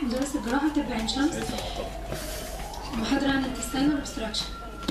مدرس الجراحة طب عين شمس محاضرة عن intestinal obstruction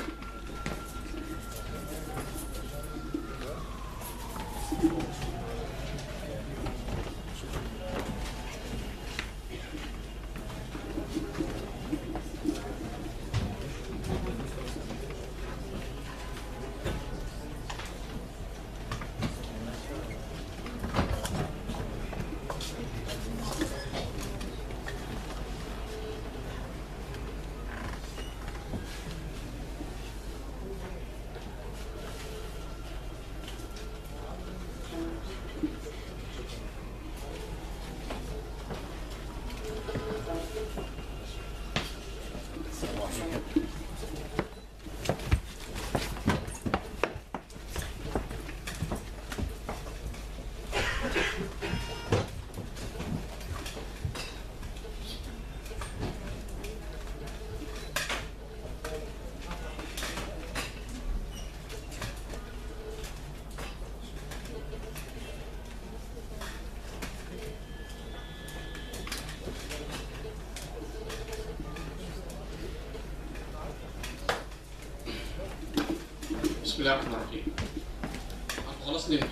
بسم الله الرحمن الرحيم انتوا خلاص نمتوا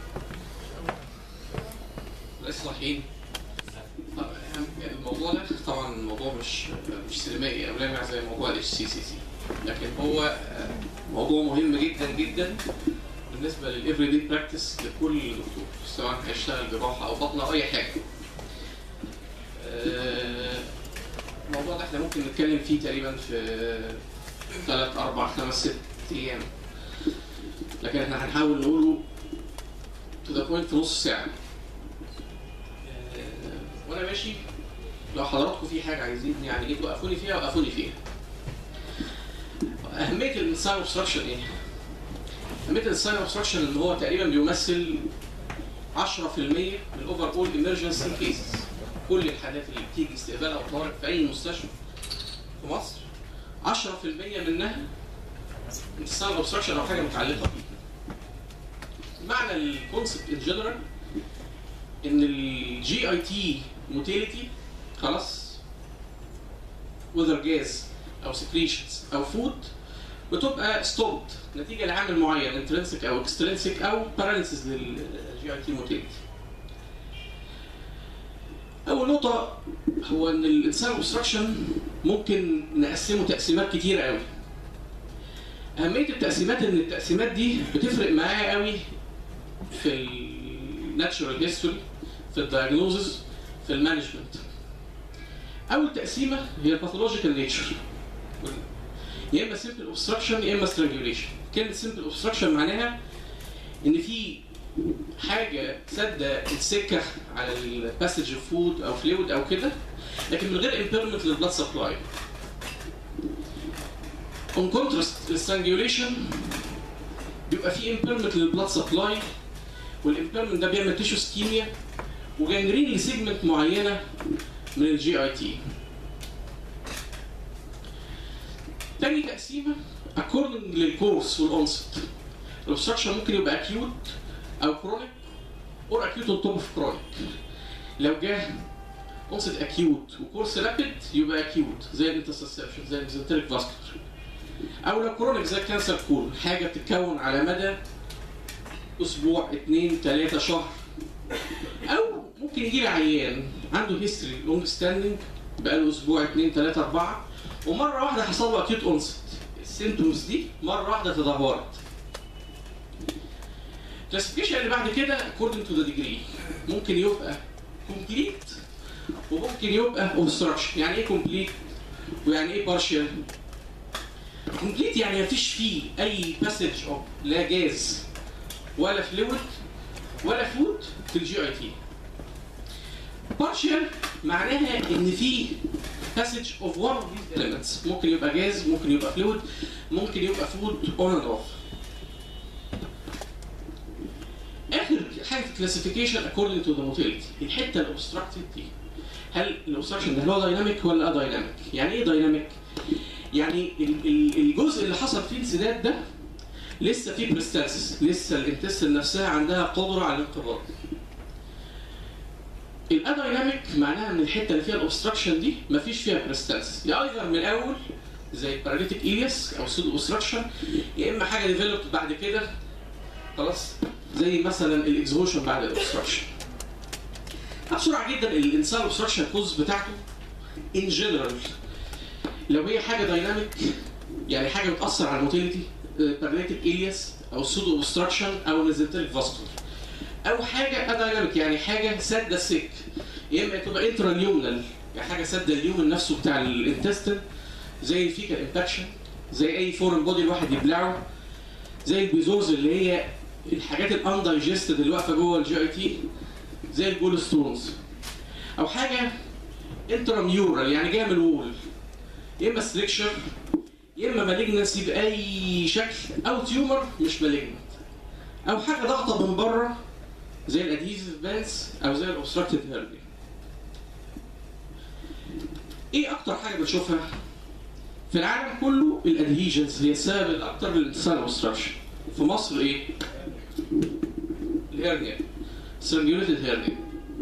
لسه صاحيين طب الموضوع ده طبعا الموضوع مش مش سينمائي او لامع زي موضوع الاتش سي سي سي لكن هو آه، موضوع مهم جدا جدا بالنسبه للافري دي براكتس لكل دكتور سواء هيشتغل جراحه او بطنه او اي حاجه آه، الموضوع ده احنا ممكن نتكلم فيه تقريبا في ثلاث اربع خمس ست ايام لكن احنا هنحاول نقوله تو ذا بوينت في نص ساعه آه، وانا ماشي لو حضراتكم في حاجه عايزين يعني ايه توقفوني فيها وقفوني فيها اهميه الانسان اوبستراكشن ايه؟ اهميه الانسان اوبستراكشن ان هو تقريبا بيمثل 10% من الاوفر اول ايمرجنسي كيسز كل الحالات اللي بتيجي استقبال او طوارئ في اي مستشفى في مصر 10% منها السان اوبستراكشن او حاجه متعلقه بيه. معنى الكونسبت ان جنرال ان الجي اي تي موتيليتي خلاص وذر جاز او سكريشنز او فود بتبقى ستوبد نتيجه لعامل معين انترنسك او اكسترنسك او باراليسيس للجي اي تي موتيليتي. اول نقطه هو ان الانسان اوبستراكشن ممكن نقسمه تقسيمات كتيره قوي. اهميه التقسيمات ان التقسيمات دي بتفرق معايا قوي في الناتشورال هيستوري في الدايجنوزز في المانجمنت اول تقسيمه هي الباثولوجيكال نيتشر يا اما سمبل اوبستراكشن يا اما سترانجوليشن كلمه سمبل اوبستراكشن معناها ان في حاجه سادة السكه على الباسج اوف فود او فلويد او كده لكن من غير امبيرمنت للبلاد سبلاي اون كونتراست السترانجوليشن بيبقى فيه امبيرمنت للبلاد سبلاي والامبيرمنت ده بيعمل تيشو سكيميا وجانجرين لسيجمنت معينه من الجي اي تي تاني تقسيمه according للكورس والانست الاوبستراكشن ممكن يبقى اكيوت او كرونيك اور اكيوت اون توب اوف كرونيك لو جه انست اكيوت وكورس رابيد يبقى اكيوت زي الانترسبشن زي الميزنتريك فاسكولار او لو كرونيك زي الكانسر كول حاجه بتتكون على مدى اسبوع اثنين ثلاثه شهر او ممكن يجي لي عيان عنده هيستوري لونج ستاندنج بقاله اسبوع اثنين ثلاثه اربعه ومره واحده حصل له اكيوت اونست السيمتومز دي مره واحده تدهورت الكلاسيفيكيشن اللي بعد كده according to the degree ممكن يبقى complete وممكن يبقى obstruction يعني ايه complete ويعني ايه partial complete يعني مفيش فيه اي passage of لا جاز ولا فلويد ولا فود في الجي اي تي partial معناها ان في passage of one of these elements ممكن يبقى جاز ممكن يبقى فلويد ممكن يبقى فود on and off اخر حاجه في الكلاسيفيكيشن according to the motility الحته الاوبستراكتد دي هل الاوبستراكشن ده هو دايناميك ولا دايناميك؟ يعني ايه دايناميك؟ يعني ال- ال- الجزء اللي حصل فيه انسداد ده لسه فيه بريستالسيس لسه الانتستين نفسها عندها قدره على الانقباض الادايناميك معناها ان الحته اللي فيها الاوبستراكشن دي مفيش فيها بريستانس يا ايذر من الاول زي باراليتيك ايليس او سودو اوبستراكشن يا اما حاجه ديفلوبت بعد كده خلاص زي مثلا الاكزوشن بعد الاوبستراكشن بسرعه جدا الانسان الاوبستراكشن كوز بتاعته ان جنرال لو هي حاجه دايناميك يعني حاجه بتاثر على الموتيليتي باراليتيك ايليس او سودو اوبستراكشن او نزلتريك فاسكولار او حاجه ادايناميك يعني حاجه ساده السك يا اما تبقى انترا نيومنال يعني حاجه ساده اليومن نفسه بتاع الانتستين زي الفيكال امباكشن زي اي فورن بودي الواحد يبلعه زي البيزوز اللي هي الحاجات الاندايجستد اللي واقفه جوه الجي اي تي زي الجول ستونز او حاجه انترا ميورال يعني جايه من الوول يا اما ستريكشر يا اما مالجنسي باي شكل او تيومر مش مالجنت او حاجه ضغطه من بره زي الادهيزيف بانس او زي الاوبستراكتيف هيرني ايه اكتر حاجه بنشوفها في العالم كله الادهيجنز هي السبب الاكثر للانتصال الاوبستراكشن في مصر ايه الهيرنيا سيرنيوليتد هيرنيا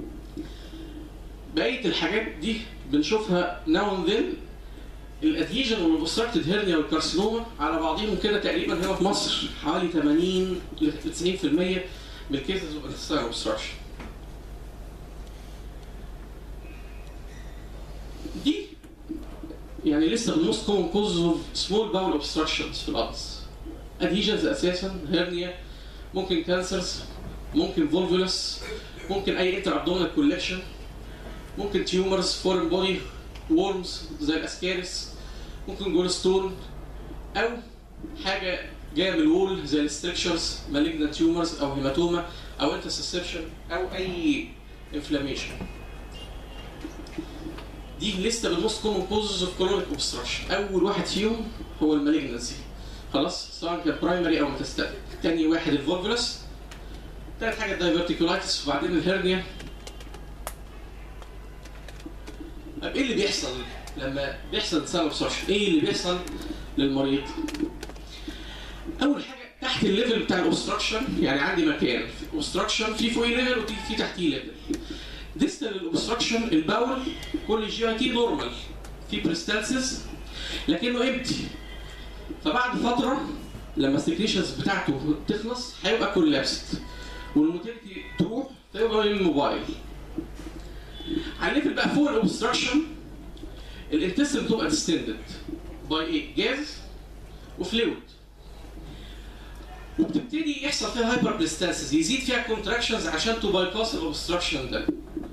بقيه الحاجات دي بنشوفها ناو اند ذن الادهيجن والاوبستراكتد هيرنيا والكارسينوما على بعضهم كده تقريبا هنا في مصر حوالي 80 ل 90% من الكيسز اوف انتستاين اوبستراكشن دي يعني لسه الموست كومن كوز اوف سمول باول اوبستراكشنز في الارض ادهيجنز اساسا هيرنيا ممكن كانسرز ممكن فولفولس ممكن اي انتر ابدومينال كولكشن ممكن تيومرز فورن بودي وورمز زي الاسكاريس ممكن جول ستون او حاجه جايه من الوول زي الستركشرز مالجنت تيومرز او هيماتوما او انترسبشن او اي انفلاميشن دي لسته بالموست كومن كوزز اوف كرونيك اوبستراكشن اول واحد فيهم هو المالجنسي خلاص سواء كان برايمري او ميتاستاتيك تاني واحد الفولفولس تالت حاجه الدايفرتيكولايتس وبعدين الهرنيا طب ايه اللي بيحصل لما بيحصل سبب اوبستراكشن ايه اللي بيحصل للمريض اول حاجه تحت الليفل بتاع الاوبستراكشن يعني عندي مكان اوبستراكشن في فوقيه ليفل وفي تحتيه ليفل ديستال الاوبستراكشن الباول كل جي اي تي نورمال في بريستالسيس لكنه امتي فبعد فتره لما السكريشنز بتاعته تخلص هيبقى كولابست والموتيليتي تروح فيبقى الموبايل على الليفل بقى فوق الاوبستراكشن الانتستين بتبقى ديستندد باي ايه؟ جاز وفلويد وبتبتدي يحصل فيها هايبر بلستاسيس يزيد فيها كونتراكشنز عشان تو باي باس الاوبستراكشن ده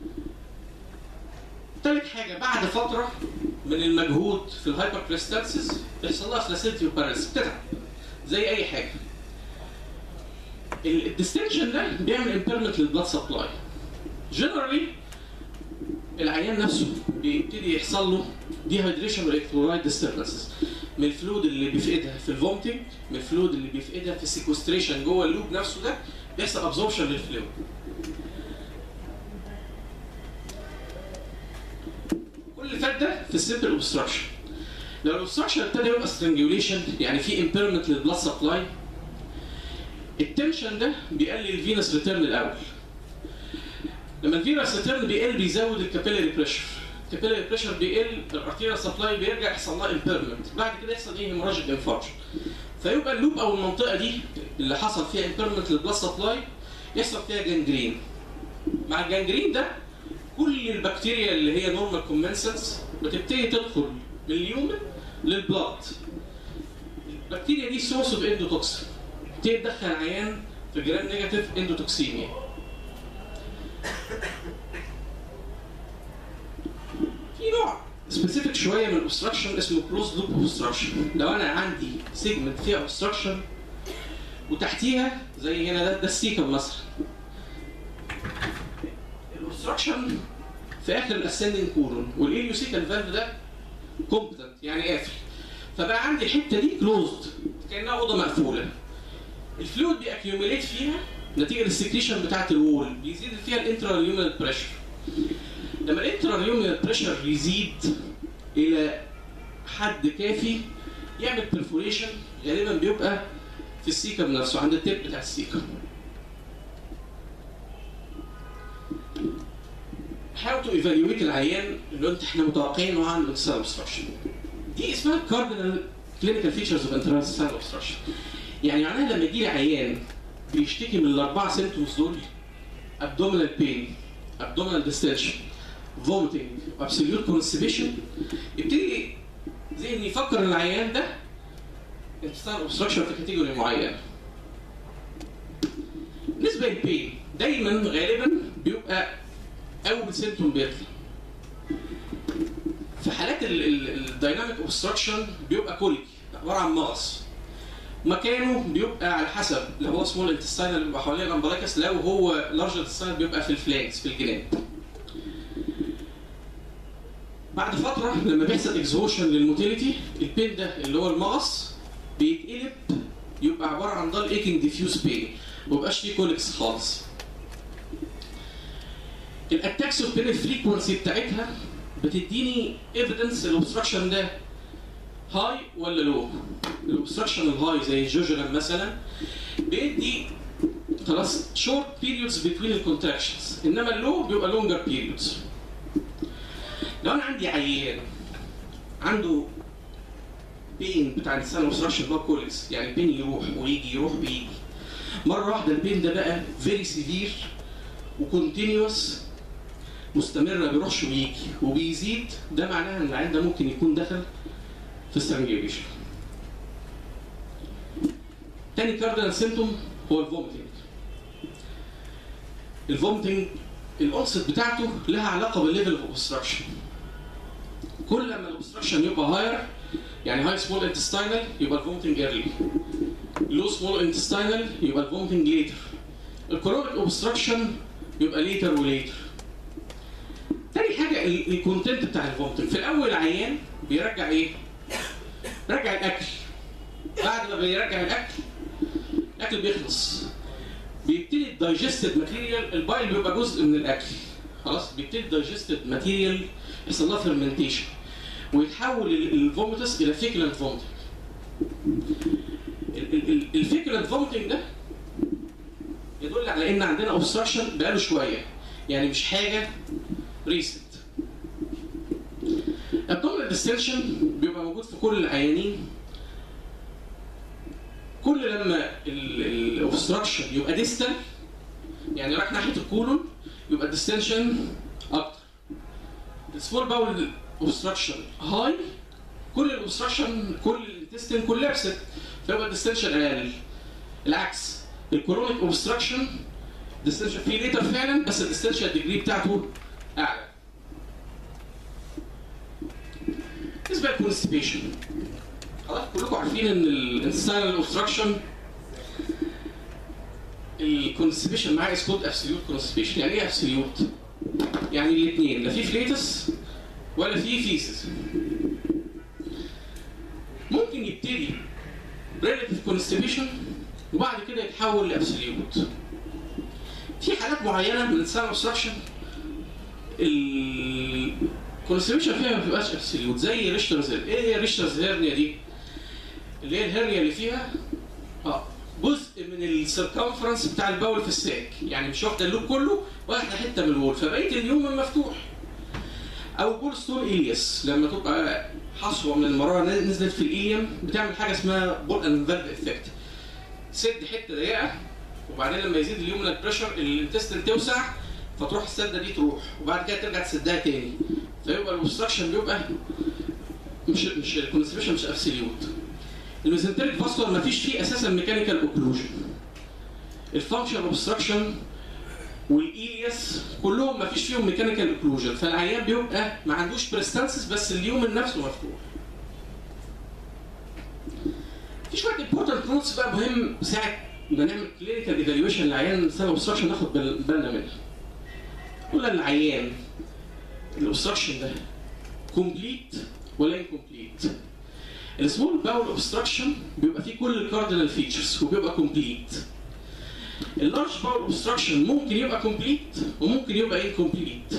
تالت حاجة بعد فترة من المجهود في الهايبر بلستاسيس بيحصل لها فلاسيتي وباراليس بتتعب زي أي حاجة الديستنشن ده بيعمل امبيرمنت للبلاد سبلاي جنرالي العيان نفسه بيبتدي يحصل له ديهايدريشن والكترولايت ديستربنسز من الفلود اللي بيفقدها في الفومتنج من الفلود اللي بيفقدها في السيكوستريشن جوه اللوب نفسه ده بيحصل ابزوربشن للفلويد كل اللي فات ده في السيمبل اوبستراكشن لو الاوبستراكشن ابتدى يبقى سترانجوليشن يعني في امبيرمنت للبلاد سبلاي التنشن ده بيقلل الفينس ريتيرن الاول لما الفينس ريتيرن بيقل بيزود الكابيلاري بريشر الكابيلاري بريشر بيقل الارتيريال سبلاي بيرجع يحصل لها امبيرمنت بعد كده يحصل ايه هيموراجيك انفاركشن فيبقى اللوب او المنطقه دي اللي حصل فيها امبيرمنت للبلاد سبلاي يحصل فيها جانجرين مع الجانجرين ده كل البكتيريا اللي هي نورمال كومنسنس بتبتدي تدخل من اليومن للبلاد البكتيريا دي سورس اوف اندوتوكسين تبتدي تدخل عيان في جرام نيجاتيف اندوتوكسيميا في نوع سبيسيفيك شويه من الاوبستراكشن اسمه كلوز لوب اوبستراكشن لو انا عندي سيجمنت فيها اوبستراكشن وتحتيها زي هنا ده ده السيكم مثلا الاوبستراكشن في اخر الاسندنج كولون والاليوسيكال فالف ده كومبتنت يعني قافل فبقى عندي الحته دي كلوزد كانها اوضه مقفوله الفلويد بيأكيوميليت فيها نتيجه للسكريشن بتاعت الوول بيزيد فيها الانترا ليومينال بريشر لما الانترا ليومينال بريشر يزيد الى حد كافي يعمل برفوريشن غالبا بيبقى في السيكم نفسه عند التيب بتاع السيكم هاو تو ايفالويت العيان اللي انت احنا متوقعين انه عنده انتستال اوبستراكشن دي اسمها كاردينال كلينيكال فيتشرز اوف انتستال اوبستراكشن يعني معناها لما يجي لي عيان بيشتكي من الاربعه سيمتومز دول abdominal pain abdominal distension vomiting absolute constipation يبتدي ذهني يفكر ان العيان ده intestinal obstruction في كاتيجوري معينه بالنسبه للبين دايما غالبا بيبقى اول سيمتوم بيطلع في حالات الدايناميك اوبستراكشن بيبقى كوليك عباره عن مغص مكانه بيبقى على حسب لو هو سمول انتستاينال بيبقى حوالين الامبلايكس لو هو لارج انتستاينال بيبقى في الفلانكس في الجناب بعد فتره لما بيحصل اكزهوشن للموتيليتي البين ده اللي هو المغص بيتقلب يبقى عباره عن ضل ايكنج ديفيوز بين ما بيبقاش فيه كوليكس خالص الاتاكس اوف بين الفريكونسي بتاعتها بتديني ايفيدنس الاوبستراكشن ده هاي ولا لو الاوبستراكشن الهاي زي الجوجرام مثلا بيدي خلاص شورت بيريودز بين الكونتراكشنز انما اللو بيبقى لونجر بيريودز لو انا عندي عيان عنده بين بتاع الانسان اوبستراكشن اللي هو كوليكس يعني البين يروح ويجي يروح ويجي مره واحده البين ده بقى فيري سيفير وكونتينيوس مستمر ما بيروحش ويجي وبيزيد ده معناها ان العيان ده ممكن يكون دخل في السرنجيبيشن تاني كاردينال سيمتوم هو الفوميتنج الفوميتنج الاونست بتاعته لها علاقه بالليفل اوف اوبستراكشن كل ما الاوبستراكشن يبقى هاير يعني هاي سمول انتستينال يبقى الفوميتنج ايرلي لو سمول انتستينال يبقى الفوميتنج ليتر الكرونيك اوبستراكشن يبقى ليتر وليتر تاني حاجه الكونتنت بتاع الفوميتنج في الاول العيان بيرجع ايه؟ بيرجع الاكل بعد ما بيرجع الاكل الاكل بيخلص بيبتدي الدايجستد ماتيريال البايل بيبقى جزء من الاكل خلاص بيبتدي الدايجستد ماتيريال يحصل لها فيرمنتيشن ويتحول الفوميتس الى فيكلنت فوميتنج الفيكلنت فوميتنج ده يدل على ان عندنا اوبستراكشن بقاله شويه يعني مش حاجه ريسنت abdominal distension بيبقى موجود في كل العيانين كل لما الاوبستراكشن يبقى ديستال يعني رايح ناحيه الكولون يبقى الديستنشن اكتر السمول باول اوبستراكشن هاي كل الاوبستراكشن كل الانتستين كولابست فيبقى الديستنشن اقل العكس الكورونيك اوبستراكشن ديستنشن فيه ليتر فعلا بس الديستنشن ديجري بتاعته اعلى بالنسبه للكونستيبيشن خلاص كلكم عارفين ان الانسان اوبستراكشن الكونستيبيشن معاه اسكود ابسوليوت كونستيبيشن يعني ايه ابسوليوت؟ يعني الاثنين لا في فليتس ولا في فيسس ممكن يبتدي ريليتيف كونستيبيشن وبعد كده يتحول لابسوليوت في حالات معينه من الانسان اوبستراكشن الكونستيبيشن فيها ما بتبقاش ابسوليوت زي ريشترز ايه هي ريشترز هيرنيا دي؟ اللي هي الهرنيا اللي فيها اه جزء من السيركمفرنس بتاع البول في الساك يعني مش واخده اللوب كله واخده حته من الوول فبقيه اليوم مفتوح او بول ستون الياس لما تبقى حصوه من المراره نزلت في الاليم بتعمل حاجه اسمها بول اند فالف افكت سد حته ضيقه وبعدين لما يزيد اليومنال بريشر الانتستين توسع فتروح السده دي تروح وبعد كده ترجع تسدها تاني فيبقى الاوبستراكشن بيبقى مش مش الكونستيبيشن مش ابسوليوت الميزنتريك فاسكولار ما فيش فيه اساسا ميكانيكال اوكلوجن الفانكشن اوبستراكشن والايلياس كلهم ما فيش فيهم ميكانيكال اوكلوجن فالعيان بيبقى ما عندوش بريستانسس بس اليوم نفسه مفتوح في شويه امبورتنت نوتس بقى مهم ساعه ما نعمل كلينيكال ايفالويشن للعيان سبب اوبستراكشن ناخد بالنا منها قلنا للعيان الاوبستراكشن ده كومبليت ولا انكومبليت السمول باول اوبستراكشن بيبقى فيه كل الكاردينال فيتشرز وبيبقى كومبليت اللارج باول اوبستراكشن ممكن يبقى كومبليت وممكن يبقى انكومبليت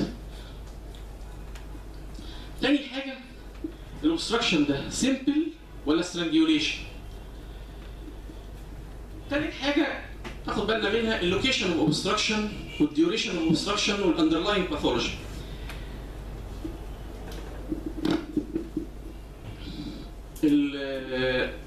تاني حاجه الاوبستراكشن ده سيمبل ولا سترانجيوليشن تالت حاجه ناخد بالنا منها اللوكيشن اوف اوبستراكشن والديوريشن اوف اوبستراكشن والاندرلاين باثولوجي ال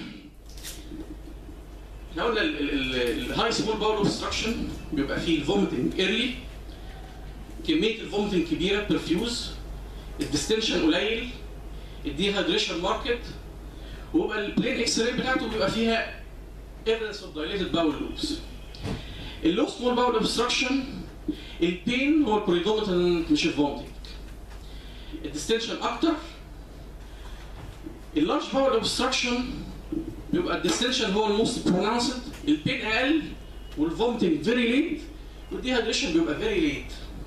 احنا قلنا الهاي سمول باول اوبستراكشن بيبقى فيه الفوميتنج ايرلي كميه الفوميتنج كبيره برفيوز الديستنشن قليل الديهايدريشن ماركت ويبقى البلين اكس راي بتاعته بيبقى فيها ايفيدنس اوف دايليتد باول لوبس اللو سمول باول اوبستراكشن البين هو البريدومينانت مش الفوميتنج الديستنشن اكتر اللارج باول اوبستراكشن بيبقى الديستنشن هو الموست برونونسد البين اقل والفومتنج فيري ليت والديهايدريشن بيبقى فيري ليت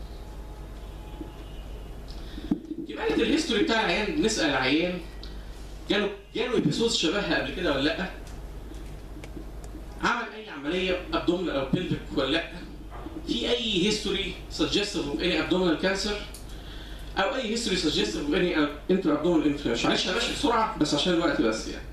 يبقى انت الهيستوري بتاع العيان بنسال العيان جاله جاله ابيسودز شبهها قبل كده ولا لا؟ عمل اي عمليه ابدومينال او بيلفيك ولا لا؟ في اي هيستوري سجستيف اوف اني ابدومينال كانسر او اي هيستوري سجستيف اوف اني انتر ابدومينال انفلاميشن معلش انا ماشي بسرعه بس عشان الوقت بس يعني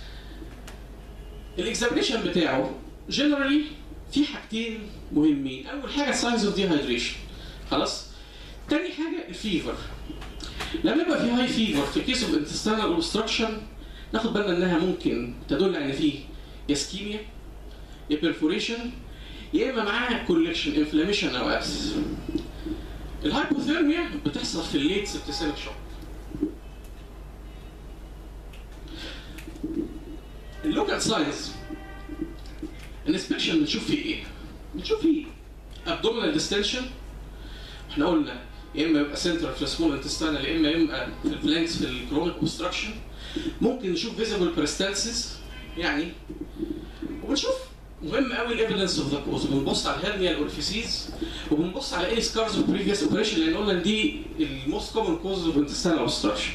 الاكزامينشن بتاعه جنرالي في حاجتين مهمين اول حاجه ساينز اوف ديهايدريشن خلاص تاني حاجه الفيفر لما يبقى في هاي فيفر في كيس اوف انتستينال اوبستراكشن ناخد بالنا انها ممكن تدل على ان فيه يا اسكيميا يا بيرفوريشن يا اما معاها كولكشن انفلاميشن او ابس الهايبوثيرميا بتحصل في الليت سبتيسيميك شوك اللوكال ساينز الانسبكشن بنشوف فيه ايه؟ بنشوف فيه ابدومينال ديستنشن احنا قلنا يا اما يبقى سنترال في السمول انتستانال يا اما يبقى في الفلانكس في الكرونيك اوبستراكشن ممكن نشوف فيزيبل بريستانسز يعني وبنشوف مهم قوي الايفيدنس اوف ذا كوز بنبص على الهرنيا الاورفيسيز وبنبص على اي سكارز اوف بريفيوس اوبريشن لان قلنا إن دي الموست كومن كوز اوف انتستانال اوبستراكشن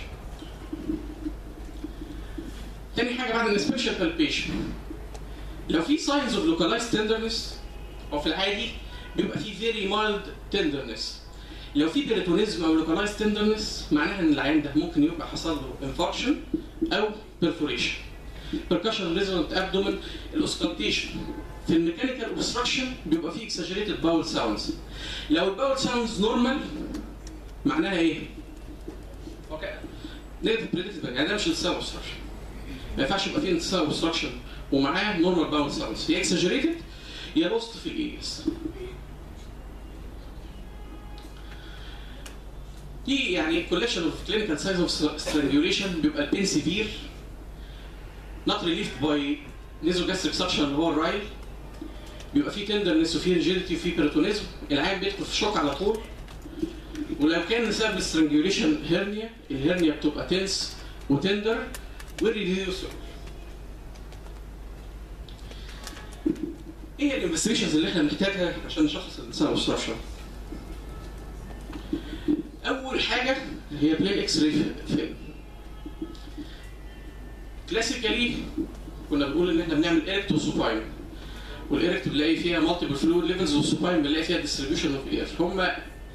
تاني حاجه بعد الانسبكشن بالبيشن لو في ساينز اوف لوكالايز تندرنس او في العادي بيبقى في فيري مايلد تندرنس لو في بيريتونيزم او لوكالايز تندرنس معناها ان العيان ده ممكن يبقى حصل له انفاركشن او بيرفوريشن percussion resonant abdomen الاوسكالتيشن في الميكانيكال اوبستراكشن بيبقى فيه اكسجريتد باول ساوندز لو الباول ساوندز نورمال معناها ايه؟ اوكي نيجاتيف بريدكتيف يعني ده مش انتستال اوبستراكشن ما ينفعش يبقى فيه انتستال اوبستراكشن ومعاه نورمال باول ساوندز يا اكسجريتد يا لوست في الايس دي يعني كولكشن اوف كلينيكال سايز اوف سترانجوليشن بيبقى البين سيفير not relieved by nasogastric suction اللي هو الرايل بيبقى فيه تندرنس وفيه ريجيديتي وفيه بيريتونيزم العيان بيدخل في شوك على طول ولو كان سبب السترانجوليشن هيرنيا الهيرنيا بتبقى تنس وتندر والريديوسر ايه الانفستيجيشنز اللي احنا بنحتاجها عشان نشخص الانسان اوبستراكشن؟ اول حاجه هي بلين اكس راي فيلم كلاسيكالي كنا بنقول ان احنا بنعمل ايركت وسوباين والايركت بنلاقي فيها مالتيبل فلويد ليفلز والسوباين بنلاقي فيها ديستريبيوشن اوف اير هم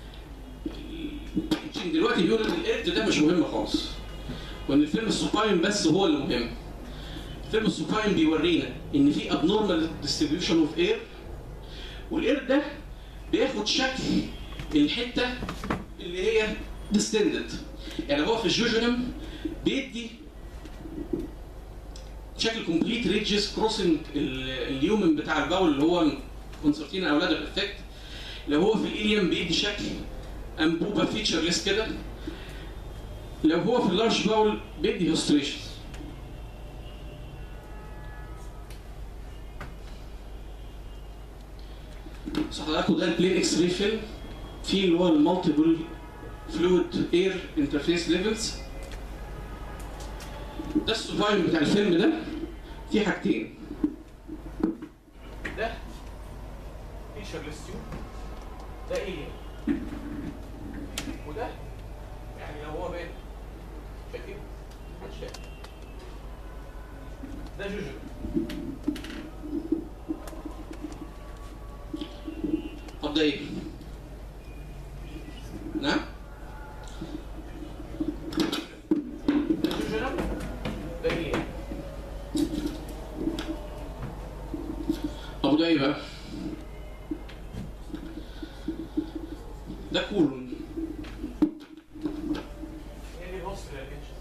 دلوقتي بيقولوا ان الايركت ده مش مهم خالص وان الفيلم السوباين بس هو اللي مهم فيلم السوباين بيورينا ان في ابنورمال ديستريبيوشن اوف اير والاير ده بياخد شكل الحته اللي هي ديستندد يعني هو في الجوجنم بيدي شكل كومبليت ريدجز كروسنج اليومن بتاع الباول اللي هو كونسرتين اولاد الافكت لو هو في الاليوم بيدي شكل انبوبه فيتشرلس كده لو هو في اللارج باول بيدي هيستريشن بس حضراتكم ده البلين اكس راي فيلم فيه اللي هو المالتيبل فلويد اير انترفيس ليفلز ده السوفاين بتاع الفيلم ده فيه حاجتين ده فيشرلس تيوب ده ايه وده يعني لو هو باين شايفين محدش شايف ده جوجو طب ده ايه نعم ده جوجو ده ايه طب ده ايه بقى ده كولون هي دي الوصف للكنشن